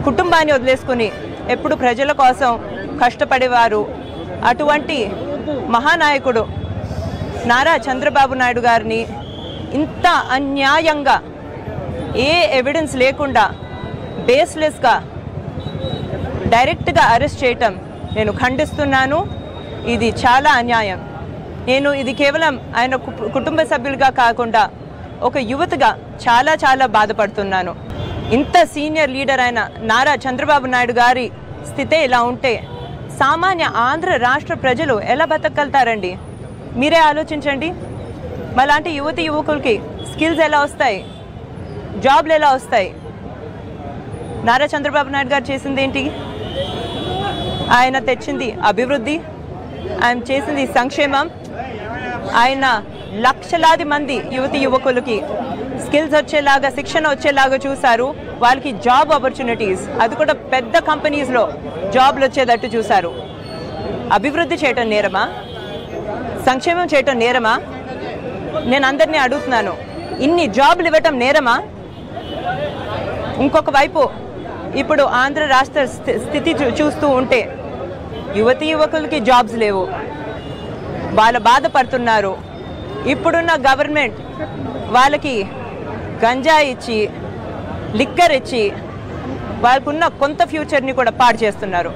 కుటుంబాన్ని వదిలేసుకుని ఎప్పుడు ప్రజల కోసం కష్టపడేవారు అటువంటి మహానాయకుడు నారా చంద్రబాబు నాయుడు గారిని ఇంత అన్యాయంగా ఏ ఎవిడెన్స్ లేకుండా బేస్లెస్గా డైరెక్ట్గా అరెస్ట్ చేయటం నేను ఖండిస్తున్నాను ఇది చాలా అన్యాయం నేను ఇది కేవలం ఆయన కు- కుటుంబ సభ్యులుగా కాకుండా ఒక యువతగా చాలా చాలా బాధపడుతున్నాను ఇంత సీనియర్ లీడర్ అయిన నారా చంద్రబాబు నాయుడు గారి స్థితే ఇలా ఉంటే సామాన్య ఆంధ్ర రాష్ట్ర ప్రజలు ఎలా బతకగలుగుతారండి మీరే ఆలోచించండి మలాంటి యువతి యువకులకి స్కిల్స్ ఎలా వస్తాయి జాబ్లు ఎలా వస్తాయి నారా చంద్రబాబు నాయుడు గారు చేసింది ఏంటి ఆయన తెచ్చింది అభివృద్ధి ఆయన చేసింది సంక్షేమం ఆయన లక్షలాది మంది యువతి యువకులకి స్కిల్స్ వచ్చేలాగా శిక్షణ వచ్చేలాగా చూశారు వాళ్ళకి జాబ్ ఆపర్చునిటీస్ అది కూడా పెద్ద కంపెనీస్లో జాబ్లు వచ్చేటట్టు చూశారు అభివృద్ధి చేయటం నేరమా సంక్షేమం చేయటం నేరమా నేను అందరినీ అడుగుతున్నాను ఇన్ని జాబ్లు ఇవ్వటం నేరమా ఇంకొక వైపు ఇప్పుడు ఆంధ్ర రాష్ట్ర స్థి- స్థితి చూ- చూస్తూ ఉంటే యువతి యువకులకి జాబ్స్ లేవు వాళ్ళు బాధపడుతున్నారు ఇప్పుడున్న గవర్నమెంట్ వాళ్ళకి గంజా ఇచ్చి లిక్కర్ ఇచ్చి వాళ్ళకున్న కొంత ఫ్యూచర్ని కూడా పాడు చేస్తున్నారు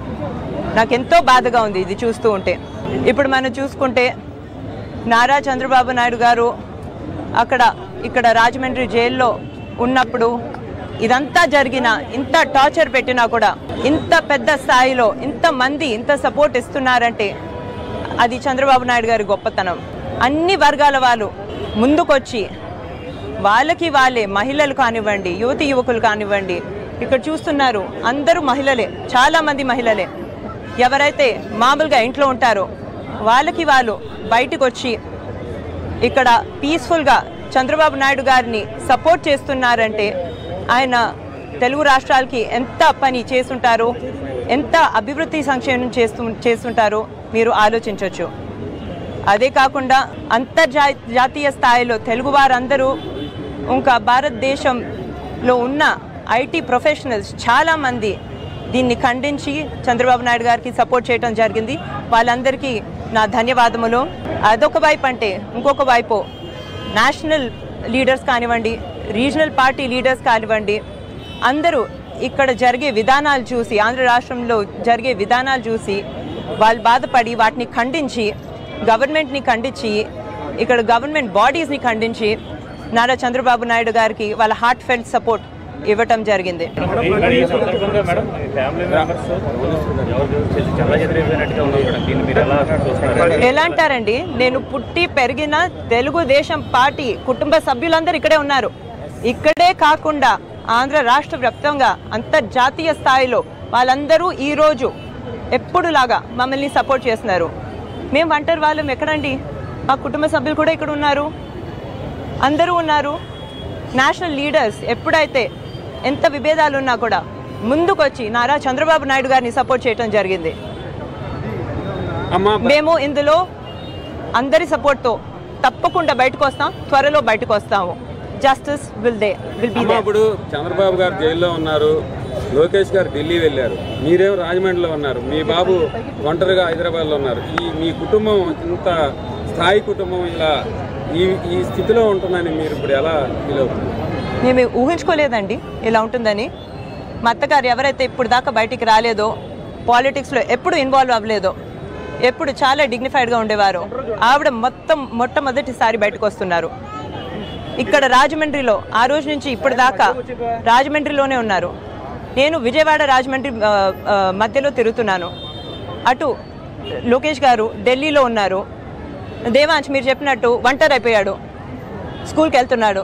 నాకు ఎంతో బాధగా ఉంది ఇది చూస్తూ ఉంటే ఇప్పుడు మనం చూసుకుంటే నారా చంద్రబాబు నాయుడు గారు అక్కడ ఇక్కడ రాజమండ్రి జైల్లో ఉన్నప్పుడు ఇదంతా జరిగిన ఇంత టార్చర్ పెట్టినా కూడా ఇంత పెద్ద స్థాయిలో ఇంత మంది ఇంత సపోర్ట్ ఇస్తున్నారంటే అది చంద్రబాబు నాయుడు గారి గొప్పతనం అన్ని వర్గాల వాళ్ళు ముందుకొచ్చి వాళ్ళకి వాళ్ళే మహిళలు కానివ్వండి యువతి యువకులు కానివ్వండి ఇక్కడ చూస్తున్నారు అందరూ మహిళలే చాలా మంది మహిళలే ఎవరైతే మామూలుగా ఇంట్లో ఉంటారో వాళ్ళకి వాళ్ళు బయటకు వచ్చి ఇక్కడ పీస్ఫుల్గా చంద్రబాబు నాయుడు గారిని సపోర్ట్ చేస్తున్నారంటే ఆయన తెలుగు రాష్ట్రాలకి ఎంత పని చేస్తుంటారో ఎంత అభివృద్ధి సంక్షేమం చేస్తూ చేస్తుంటారో మీరు ఆలోచించవచ్చు అదే కాకుండా అంతర్జా జాతీయ స్థాయిలో తెలుగు వారందరూ ఇంకా భారతదేశంలో ఉన్న ఐటీ ప్రొఫెషనల్స్ చాలామంది దీన్ని ఖండించి చంద్రబాబు నాయుడు గారికి సపోర్ట్ చేయడం జరిగింది వాళ్ళందరికీ నా ధన్యవాదములు అదొక వైపు అంటే ఇంకొక వైపు నేషనల్ లీడర్స్ కానివ్వండి రీజనల్ పార్టీ లీడర్స్ కానివ్వండి అందరూ ఇక్కడ జరిగే విధానాలు చూసి ఆంధ్ర రాష్ట్రంలో జరిగే విధానాలు చూసి వాళ్ళు బాధపడి వాటిని ఖండించి గవర్నమెంట్ని ఖండించి ఇక్కడ గవర్నమెంట్ బాడీస్ని ఖండించి నారా చంద్రబాబు నాయుడు గారికి వాళ్ళ హార్ట్ ఫెల్ట్ సపోర్ట్ ఇవ్వటం జరిగింది మరి ఈ సందర్భంగా మేడం మీ ఫ్యామిలీ మెంబర్స్ ఎవరు చేసి చాలా చెదిరిపోయినట్టుగా ఉంది మేడం దీన్ని మీరు ఎలా చూస్తున్నారు ఎలా అంటారండి నేను పుట్టి పెరిగిన తెలుగుదేశం పార్టీ కుటుంబ సభ్యులందరూ ఇక్కడే ఉన్నారు ఇక్కడే కాకుండా ఆంధ్ర రాష్ట్ర వ్యాప్తంగా అంతర్జాతీయ స్థాయిలో వాళ్ళందరూ ఈ రోజు ఎప్పుడులాగా మమ్మల్ని సపోర్ట్ చేస్తున్నారు మేము ఒంటరి వాళ్ళం ఎక్కడండి మా కుటుంబ సభ్యులు కూడా ఇక్కడ ఉన్నారు అందరూ ఉన్నారు నేషనల్ లీడర్స్ ఎప్పుడైతే ఎంత విభేదాలు ఉన్నా కూడా ముందుకొచ్చి నారా చంద్రబాబు నాయుడు గారిని సపోర్ట్ చేయడం జరిగింది అమ్మా మేము ఇందులో అందరి సపోర్ట్తో తప్పకుండా బయటకు వస్తాం త్వరలో బయటకు వస్తాము justice will they will be అమ్మా ఇప్పుడు చంద్రబాబు గారు జైల్లో ఉన్నారు లోకేష్ గారు ఢిల్లీ వెళ్ళారు మీరేమో రాజమండ్రిలో ఉన్నారు మీ బాబు ఒంటరిగా హైదరాబాద్లో ఉన్నారు ఈ మీ కుటుంబం ఇంత స్థాయి కుటుంబం ఇలా ఈ ఈ స్థితిలో ఉంటుందని మీరు ఇప్పుడు ఎలా ఫీల్ అవుతుంది మేము ఊహించుకోలేదండి ఇలా ఉంటుందని మా అత్తగారు ఎవరైతే ఇప్పుడు దాకా బయటికి రాలేదో పాలిటిక్స్లో ఎప్పుడు ఇన్వాల్వ్ అవ్వలేదో ఎప్పుడు చాలా డిగ్నిఫైడ్గా ఉండేవారు ఆవిడ మొత్తం మొట్టమొదటిసారి బయటకు వస్తున్నారు ఇక్కడ రాజమండ్రిలో ఆ రోజు నుంచి ఇప్పటి దాకా రాజమండ్రిలోనే ఉన్నారు నేను విజయవాడ రాజమండ్రి ఆ, ఆ, మధ్యలో తిరుగుతున్నాను అటు లోకేష్ గారు ఢిల్లీలో ఉన్నారు దేవాంశ్ మీరు చెప్పినట్టు ఒంటరి అయిపోయాడు స్కూల్కి వెళ్తున్నాడు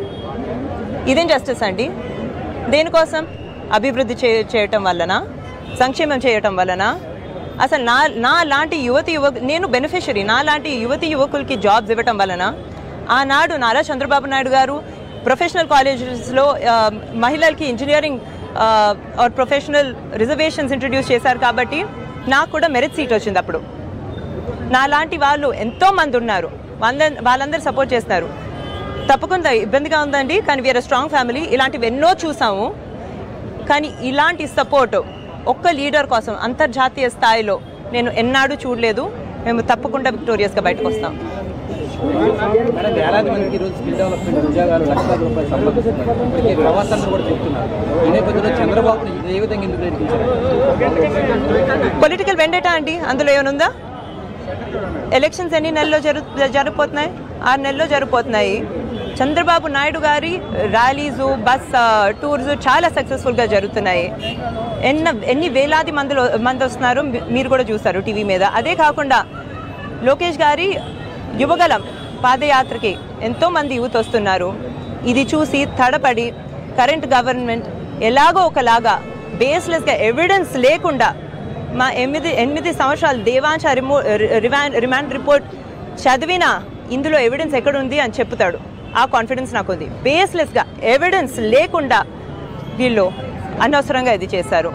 ఇదేం జస్టిస్ అండి దేనికోసం అభివృద్ధి చే చేయటం వలన సంక్షేమం చేయటం వలన అసలు నా నా లాంటి యువతి యువక నేను బెనిఫిషరీ నా లాంటి యువతి యువకులకి జాబ్స్ ఇవ్వటం వలన ఆనాడు నారా చంద్రబాబు నాయుడు గారు ప్రొఫెషనల్ కాలేజెస్లో ఆ, మహిళలకి engineering or professional reservations introduce చేశారు కాబట్టి నాకు కూడా మెరిట్ సీట్ వచ్చింది అప్పుడు నా లాంటి వాళ్ళు ఎంతో మంది ఉన్నారు వాళ్ళ వాళ్ళందరూ సపోర్ట్ చేస్తున్నారు తప్పకుండా ఇబ్బందిగా ఉందండి కానీ వీఆర్ స్ట్రాంగ్ ఫ్యామిలీ ఇలాంటివి ఎన్నో చూసాము కానీ ఇలాంటి సపోర్ట్ ఒక్క లీడర్ కోసం అంతర్జాతీయ స్థాయిలో నేను ఎన్నాడు చూడలేదు మేము తప్పకుండా విక్టోరియస్గా బయటకు వస్తాం మేడం వేలాది మందికి ఈరోజు స్కిల్ డెవలప్మెంట్ ఉద్యోగాలు లక్షలాది రూపాయలు సంపాదిస్తున్నారు ఇప్పటికే ప్రవాసాలు కూడా చెప్తున్నారు ఈ నేపథ్యంలో చంద్రబాబు ఏ విధంగా ఎందుకు ప్రయత్నించారు పొలిటికల్ వెండేటా అండి అందులో ఏమనుందా ఎలక్షన్స్ ఎన్ని నెలల్లో జరు జరిగిపోతున్నాయి ఆరు నెలల్లో జరిగిపోతున్నాయి చంద్రబాబు నాయుడు గారి ర్యాలీస్ బస్ ఆ, టూర్స్ చాలా సక్సెస్ఫుల్గా జరుగుతున్నాయి ఎన్న ఎన్ని వేలాది మందిలో మంది వస్తున్నారు మీ- మీరు కూడా చూస్తారు టీవీ మీద అదే కాకుండా లోకేష్ గారి యువగలం పాదయాత్రకి ఎంతో మంది యూత్ వస్తున్నారు ఇది చూసి తడపడి కరెంట్ గవర్నమెంట్ ఎలాగో ఒకలాగా బేస్లెస్గా ఎవిడెన్స్ లేకుండా మా ఎనిమిది ఎనిమిది సంవత్సరాలు దేవాంశ రిమో రిమాండ్ రిమాండ్ రిపోర్ట్ చదివినా ఇందులో ఎవిడెన్స్ ఎక్కడుంది అని చెప్తాడు ఆ కాన్ఫిడెన్స్ నాకు ఉంది బేస్లెస్గా ఎవిడెన్స్ లేకుండా వీళ్ళు అనవసరంగా ఇది చేశారు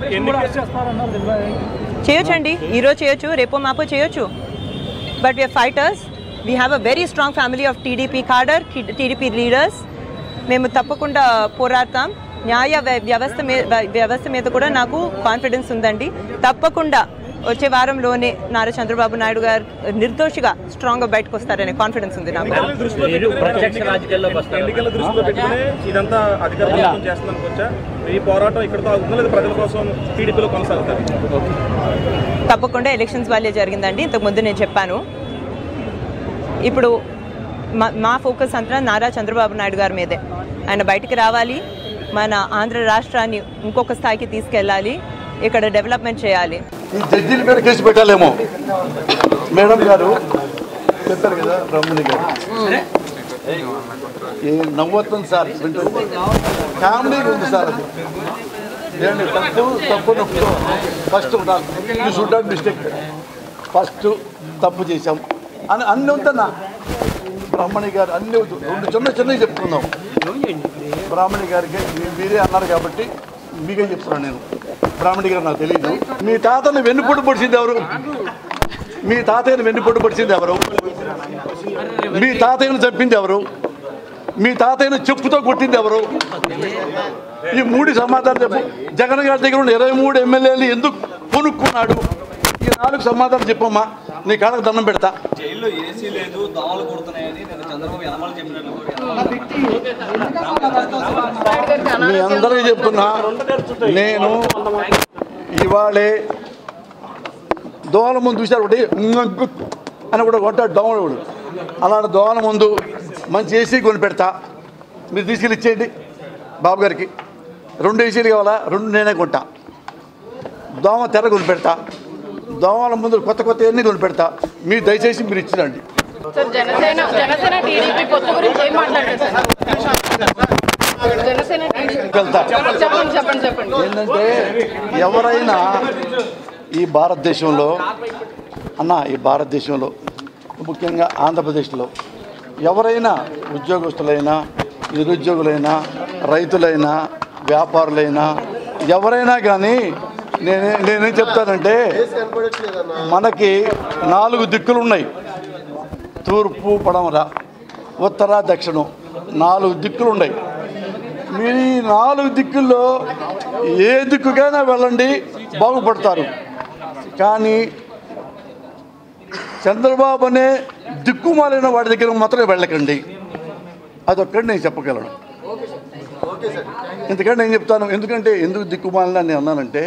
చేయొచ్చండి ఈరోజు చేయొచ్చు రేపో మాపో చేయొచ్చు but we're fighters we have a very strong family of TDP cadre TDP leaders మేము తప్పకుండా పోరాడతాం న్యాయ వ్య- వ్యవస్థ మీద వ్యవస్థ మీద కూడా నాకు కాన్ఫిడెన్స్ ఉందండి తప్పకుండా వచ్చే వారంలోనే నారా చంద్రబాబు నాయుడు గారు నిర్దోషిగా స్ట్రాంగ్గా బయటకు వస్తారనే కాన్ఫిడెన్స్ ఉంది నాకు మీరు ప్రత్యక్ష రాజకీయాల్లోకి వస్తారు ఎన్నికల దృష్టిలో పెట్టుకుని ఇదంతా అధికార ప్రభుత్వం చేస్తుందని వచ్చా ఈ పోరాటం ఇక్కడతో ఆగుతుందా లేదా ప్రజల కోసం టీడీపీలో కొనసాగుతారు తప్పకుండా ఎలక్షన్స్ వాళ్ళే జరిగిందండి ఇంతకుముందు నేను చెప్పాను ఇప్పుడు మా మా ఫోకస్ అంతా నారా చంద్రబాబు నాయుడు గారి మీదే ఆయన బయటికి రావాలి మన ఆంధ్ర రాష్ట్రాన్ని ఇంకొక స్థాయికి తీసుకెళ్ళాలి ఇక్కడ డెవలప్మెంట్ చేయాలి ఈ జడ్జీల మీద కేసు పెట్టాలేమో మేడం గారు చెప్పారు కదా బ్రహ్మణి గారు ఏ నవ్వుతుంది సార్ వింటుంది కామెడీగా ఉంది సార్ అది ఏంటి తప్పు తప్పు నొప్పు first you should not mistake first తప్పు చేశాం అని అన్ని ఉందన్నా బ్రాహ్మణి గారు అన్ని వద్దు. రెండు చిన్న చిన్నవి చెప్తున్నాం బ్రాహ్మణి గారికి మీ- మీరే అన్నారు కాబట్టి మీకే చెప్తున్నాను నేను బ్రాహ్మణి గారు నాకు తెలియదు మీ తాతను వెన్నుపొట్టు పొడిచింది ఎవరు మీ తాతయ్యను వెన్నుపొట్టు పొడిచింది ఎవరు మీ తాతయ్యను చంపింది ఎవరు మీ తాతయ్యను చెప్పుతో కొట్టింది ఎవరు ఈ మూడు సమాధానం చెప్పు జగన్ గారి దగ్గర ఉన్న ఇరవై మూడు ఎమ్మెల్యేలు ఎందుకు కొనుక్కున్నాడు ఈ నాలుగు సమాధానం చెప్పమ్మా నీ కాళ్ళకు దండం పెడతా జైల్లో ఏసీ లేదు దోమలు కొడుతున్నాయని నేను చంద్రబాబు యనమలు చెప్పినట్లు మీ అందరికీ చెప్తున్నా నేను ఇవాళే దోల ముందు చూశారు ఒకటి ఉంగంగు అని కూడా కొంటాడు దోమడు అలాంటి దోల ముందు మంచి ఏసీ కొని పెడతా మీరు తీసుకెళ్ళి ఇచ్చేయండి బాబు గారికి రెండు ఏసీలు కావాలా రెండు నేనే కొంటా దోమ తెర కొని పెడతా దోమల ముందు కొత్త కొత్త ఎన్ని కొని పెడతా మీరు దయచేసి మీరు ఇచ్చిరండి సార్ జనసేన జనసేన టీడీపీ పొత్తు గురించి ఏం మాట్లాడారు సార్ జనసేన టీడీపీ వెళ్తా చెప్పండి చెప్పండి చెప్పండి ఏంటంటే ఎవరైనా ఈ భారతదేశంలో అన్న ఈ భారతదేశంలో ముఖ్యంగా ఆంధ్రప్రదేశ్లో ఎవరైనా ఉద్యోగస్తులైనా నిరుద్యోగులైనా రైతులైనా వ్యాపారులైనా ఎవరైనా కానీ నేనే నేనేం చెప్తానంటే మనకి నాలుగు దిక్కులు ఉన్నాయి తూర్పు పడమర ఉత్తర దక్షిణం నాలుగు దిక్కులు ఉన్నాయి మీరు ఈ నాలుగు దిక్కుల్లో ఏ దిక్కుకైనా వెళ్ళండి బాగుపడతారు కానీ చంద్రబాబు అనే దిక్కుమాలిన వాడి దగ్గర మాత్రం వెళ్ళకండి అదొక్కటి నేను చెప్పగలను ఎందుకంటే నేను చెప్తాను ఎందుకంటే ఎందుకు దిక్కుమాలిన నేను అన్నానంటే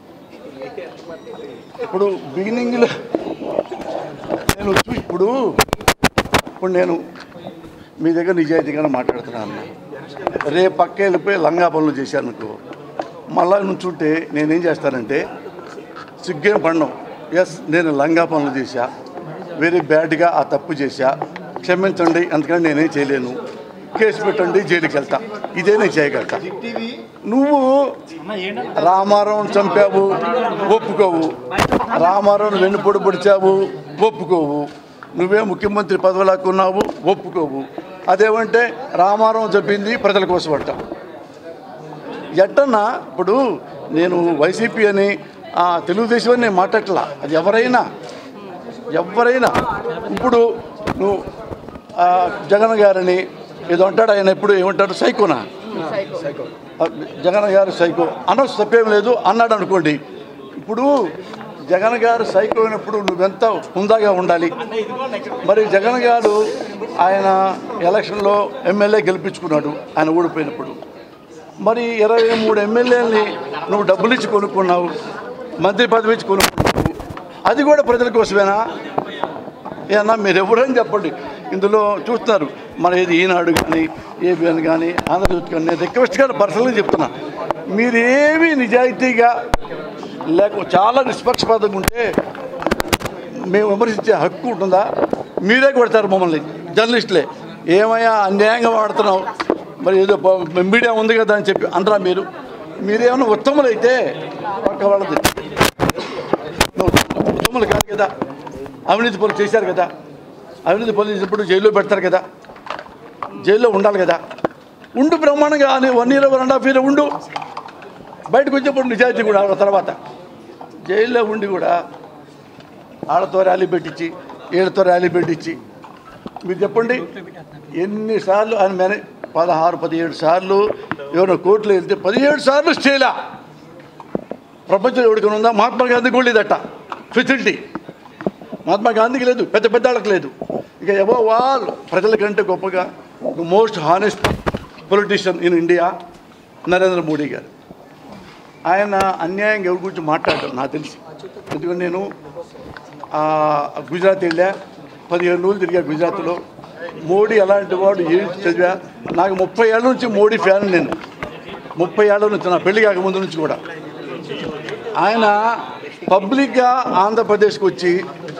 ఇప్పుడు బిగినింగ్లో నేను చూ- ఇప్పుడు ఇప్పుడు నేను మీ దగ్గర నిజాయితీగానే మాట్లాడుతున్నాను అన్న రేపు పక్క వెళ్ళిపోయి లంగా పనులు చేశాను అనుకో మళ్ళా నుంచుంటే నేనేం చేస్తానంటే సిగ్గేం పండం ఎస్ నేను లంగా పనులు చేశా వెరీ బ్యాడ్గా ఆ తప్పు చేశా క్షమించండి అందుకని నేనేం చేయలేను కేసు పెట్టండి జైలుకి వెళ్తా ఇదే నేను చేయగలుగుతా నువ్వు రామారావు చంపావు ఒప్పుకోవు రామారావు వెన్నుపొడి పొడిచావు ఒప్పుకోవు నువ్వే ముఖ్యమంత్రి పదవిలాగా ఉన్నావు ఒప్పుకోవు అదేమంటే రామారావు చెప్పింది ప్రజల కోసం అంటావు ఎట్టన్నా ఇప్పుడు నేను వైసీపీ అని ఆ, తెలుగుదేశం అని నేను మాట్లాడట్లా అది ఎవరైనా ఎవరైనా ఇప్పుడు నువ్వు ఆ, జగన్ గారని ఏదో అంటాడు ఆయన ఎప్పుడు ఏమంటాడు సైకోనా సైకో ఆ, జగన్ గారు సైకో అనొచ్చు తప్పేం లేదు అన్నాడు అనుకోండి ఇప్పుడు జగన్ గారు సైకో అయినప్పుడు నువ్వెంత హుందాగా ఉండాలి మరి జగన్ గారు ఆయన ఎలక్షన్లో ఎమ్మెల్యే గెలిపించుకున్నాడు ఆయన ఓడిపోయినప్పుడు మరి ఇరవై మూడు ఎమ్మెల్యేలని నువ్వు డబ్బులు ఇచ్చి కొనుక్కున్నావు మంత్రి పదవి ఇచ్చి కొనుక్కున్నావు అది కూడా ప్రజల కోసమేనా ఏమన్నా మీరు ఎవరని చెప్పండి ఇందులో చూస్తున్నారు మన ఏది ఈనాడు కానీ ఏబిఎన్ కానీ ఆంధ్రజ్యోతి కానీ నేను రిక్వెస్ట్ గారు పర్సనల్గా చెప్తున్నా మీరేమీ నిజాయితీగా లేక చాలా నిష్పక్షపాతంగా ఉంటే మేము విమర్శించే హక్కు ఉంటుందా మీరే కొడతారు మమ్మల్ని జర్నలిస్టులే ఏమయ్యా అన్యాయంగా వాడుతున్నావు మరి ఏదో ప- మీడియా ఉంది కదా అని చెప్పి అనరా మీరు మీరేమైనా ఉత్తములైతే పక్క వాళ్ళది నువ్వు ఉత్తములు కాదు కదా అవినీతి పనులు చేశారు కదా అవినీతి పనులు చేసినప్పుడు జైల్లో పెడతారు కదా జైల్లో ఉండాలి కదా ఉండు బ్రహ్మాండంగా అని one year one and half year ఉండు బయటకు వచ్చేప్పుడు నిజాయితీ కూడా ఆ తర్వాత జైల్లో ఉండి కూడా ఆళ్ళతో ర్యాలీ పెట్టించి వీళ్ళతో ర్యాలీ పెట్టించి మీరు చెప్పండి ఎన్నిసార్లు ఆయన మేనే పదహారు పదిహేడు సార్లు ఎవరైనా కోర్టులో వెళ్తే పదిహేడు సార్లు స్టేలా ప్రపంచంలో ఎవరికైనా ఉందా మహాత్మా గాంధీ కూడా లేదట ఫెసిలిటీ మహాత్మా గాంధీకి లేదు పెద్ద పెద్ద వాళ్ళకి లేదు ఇక ఎవో వాళ్ళు ప్రజల కంటే గొప్పగా most honest politician in India Narendra Modi garu ఆయన అన్యాయంగా ఎవరి గురించి మాట్లాడటం నాకు తెలిసి ఎందుకంటే నేను ఆ, గుజరాత్ వెళ్ళా పదిహేను రోజులు తిరిగా గుజరాత్లో మోడీ అలాంటి వాడు ఏం చదివా నాకు ముప్పై ఏళ్ళ నుంచి మోడీ ఫ్యాన్ నేను ముప్పై ఏళ్ళ నుంచి నా పెళ్లి కాక ముందు నుంచి కూడా ఆయన పబ్లిక్గా ఆంధ్రప్రదేశ్కి వచ్చి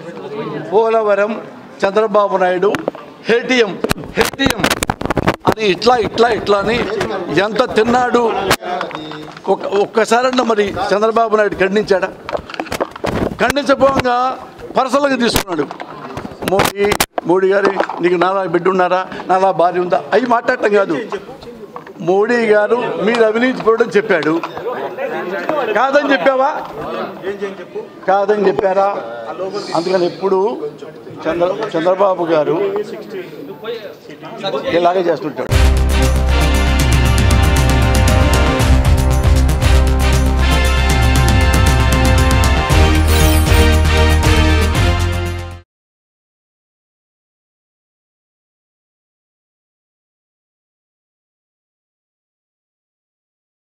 పోలవరం చంద్రబాబు నాయుడు హేటిఎం హేటిఎం అది ఇట్లా ఇట్లా ఇట్లా అని ఎంత తిన్నాడు ఒక్క ఒక్కసారన్నా మరి చంద్రబాబు నాయుడు ఖండించాడా ఖండించపోగా పర్సనల్గా తీసుకున్నాడు మోడీ మోడీ గారి నీకు నాలా బిడ్డ ఉన్నారా నాలా భార్య ఉందా అవి మాట్లాడటం కాదు మోడీ గారు మీరు అవినీతి పడడం చెప్పాడు కాదని చెప్పావా కాదని చెప్పారా అందుకని ఎప్పుడు చంద్ర చంద్రబాబు గారు ఇలాగే చేస్తుంటాడు